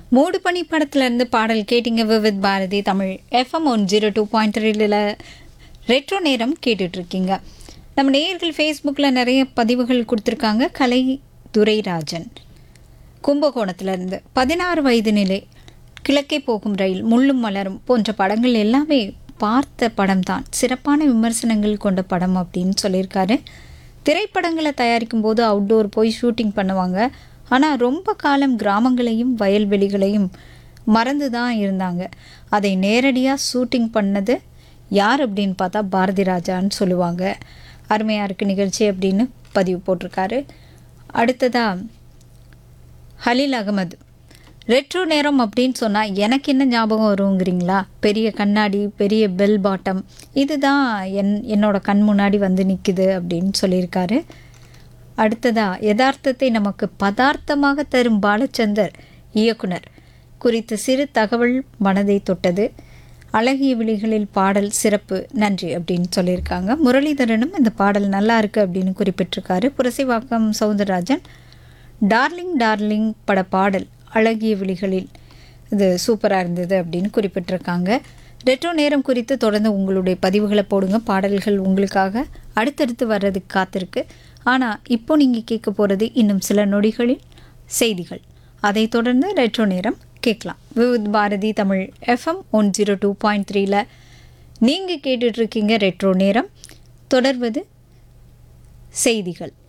மூடு பனி படத்துல இருந்து பாடல் கேட்டிங்க Vividh Bharathi Tamil FM one zero two point த்ரீல ரெட்ரோ நேரம் கேட்டுட்டு இருக்கீங்க நம்ம நேயர்கள் ஃபேஸ்புக்கில் நிறைய பதிவுகள் கொடுத்துருக்காங்க கலை துரைராஜன் கும்பகோணத்துல இருந்து பதினாறு வயது நிலை கிழக்கே போகும் ரயில் முள்ளும் மலரும் போன்ற படங்கள் எல்லாமே பார்த்த படம் தான் சிறப்பான விமர்சனங்கள் கொண்ட படம் அப்படின்னு சொல்லியிருக்காரு திரைப்படங்களை தயாரிக்கும் போது அவுட்டோர் போய் ஷூட்டிங் பண்ணுவாங்க ஆனால் ரொம்ப காலம் கிராமங்களையும் வயல்வெளிகளையும் மறந்து தான் இருந்தாங்க அதை நேரடியாக ஷூட்டிங் பண்ணது யார் அப்படின்னு பார்த்தா பாரதி ராஜான்னு சொல்லுவாங்க அருமையாக இருக்கு நிகழ்ச்சி அப்படின்னு பதிவு போட்டிருக்காரு அடுத்ததாக ஹலீல் அகமது ரெட்ரோ நேரம் அப்படின்னு சொன்னால் எனக்கு என்ன ஞாபகம் வருங்கிறீங்களா பெரிய கண்ணாடி பெரிய பெல் பாட்டம் இதுதான் என் என்னோட கண் முன்னாடி வந்து நிற்குது அப்படின்னு சொல்லியிருக்காரு அடுத்ததா யதார்த்தத்தை நமக்கு பதார்த்தமாக தரும் பாலச்சந்தர் இயக்குனர் குறித்த சிறு தகவல் மனதை தொட்டது அழகிய விழிகளில் பாடல் சிறப்பு நன்றி அப்படின்னு சொல்லியிருக்காங்க முரளிதரனும் இந்த பாடல் நல்லா இருக்கு அப்படின்னு குறிப்பிட்டிருக்காரு புரசைவாக்கம் சவுந்தரராஜன் டார்லிங் டார்லிங் பட பாடல் அழகிய விழிகளில் இது சூப்பராக இருந்தது அப்படின்னு குறிப்பிட்டிருக்காங்க ரெட்ரோ நேரம் குறித்து தொடர்ந்து உங்களுடைய பதிவுகளை போடுங்க பாடல்கள் உங்களுக்காக அடுத்தடுத்து வர்றதுக்கு காத்திருக்கு ஆனால் இப்போ நீங்கள் கேட்க போகிறது இன்னும் சில நொடிகளில் செய்திகள் அதை தொடர்ந்து ரெட்ரோ நேரம் கேட்கலாம் Vividh Bharathi Tamil FM one zero two point த்ரீல நீங்கள் கேட்டுட்ருக்கீங்க ரெட்ரோ நேரம் தொடர்வது செய்திகள்